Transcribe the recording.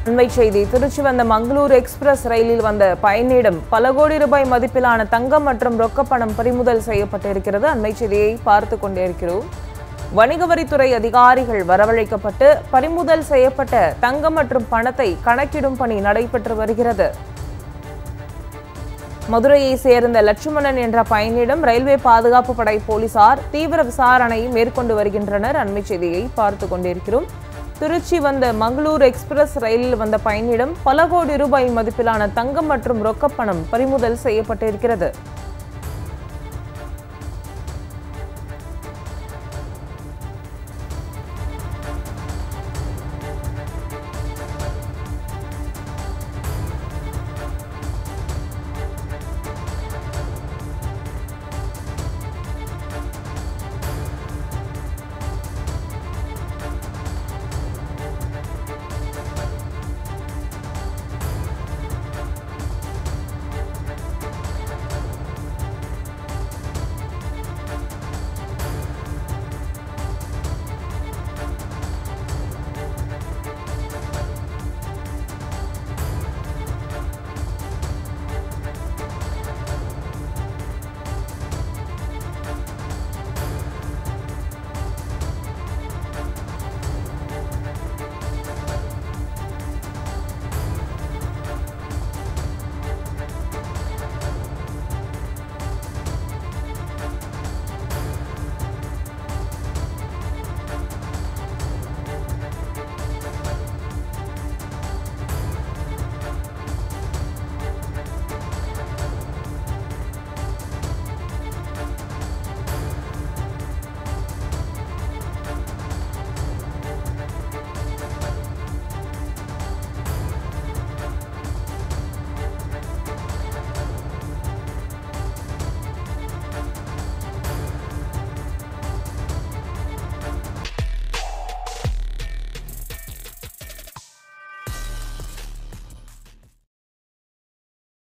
அண்மை செய்தி திருச்சி வந்த மங்களூரு எக்ஸ்பிரஸ் ரயிலில் வந்த பயணியிடம் பல கோடி ரூபாய் மதிப்பிலான தங்கம் மற்றும் ரொக்கப்பணம் பறிமுதல் செய்யப்பட்டிருக்கிறது அண்மை செய்தியை பார்த்து கொண்டிருக்கிறோம் வணிக வரித்துறை அதிகாரிகள் வரவழைக்கப்பட்டு பறிமுதல் செய்யப்பட்ட தங்கம் மற்றும் பணத்தை கணக்கிடும் பணி நடைபெற்று வருகிறது மதுரையை சேர்ந்த லட்சுமணன் என்ற பயணியிடம் ரயில்வே பாதுகாப்பு படை போலீசார் தீவிர விசாரணை மேற்கொண்டு வருகின்றனர் அண்மை செய்தியை பார்த்து கொண்டிருக்கிறோம் திருச்சி வந்த மங்களூர் எக்ஸ்பிரஸ் ரயிலில் வந்த பயணியிடம் பல கோடி ரூபாய் மதிப்பிலான தங்கம் மற்றும் ரொக்கப்பணம் பறிமுதல் செய்யப்பட்டிருக்கிறது